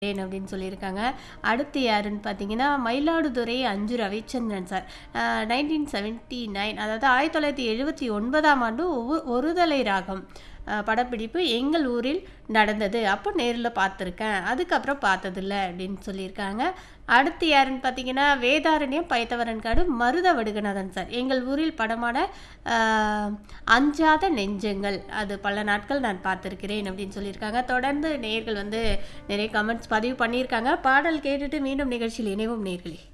ஏன் அப்படின்னு சொல்லியிருக்காங்க அடுத்து யாருன்னு பார்த்தீங்கன்னா மயிலாடுதுறை அஞ்சு Ravichandran sir nineteen seventy nine அதாவது ஆயிரத்தி தொள்ளாயிரத்தி எழுபத்தி ஒன்பதாம் ஆண்டு ஒவ்வொரு ஒருதலை ராகம் அஹ், படப்பிடிப்பு எங்கள் ஊரில் நடந்தது அப்போ நேரில் பார்த்துருக்கேன் அதுக்கப்புறம் பார்த்ததில்ல அப்படின்னு சொல்லியிருக்காங்க அடுத்து யாருன்னு பார்த்தீங்கன்னா வேதாரண்யம் பயத்தவரன் காடு மருத வடுகநாதன் சார் எங்கள் ஊரில் படமான அஹ், அஞ்சாத நெஞ்சங்கள் அது பல நாட்கள் நான் பார்த்துருக்கிறேன் அப்படின்னு சொல்லியிருக்காங்க தொடர்ந்து நேர்கள் வந்து நிறைய கமெண்ட்ஸ் பதிவு பண்ணியிருக்காங்க பாடல் கேட்டுட்டு மீண்டும் நிகழ்ச்சியில் இணைவும் நேர்களே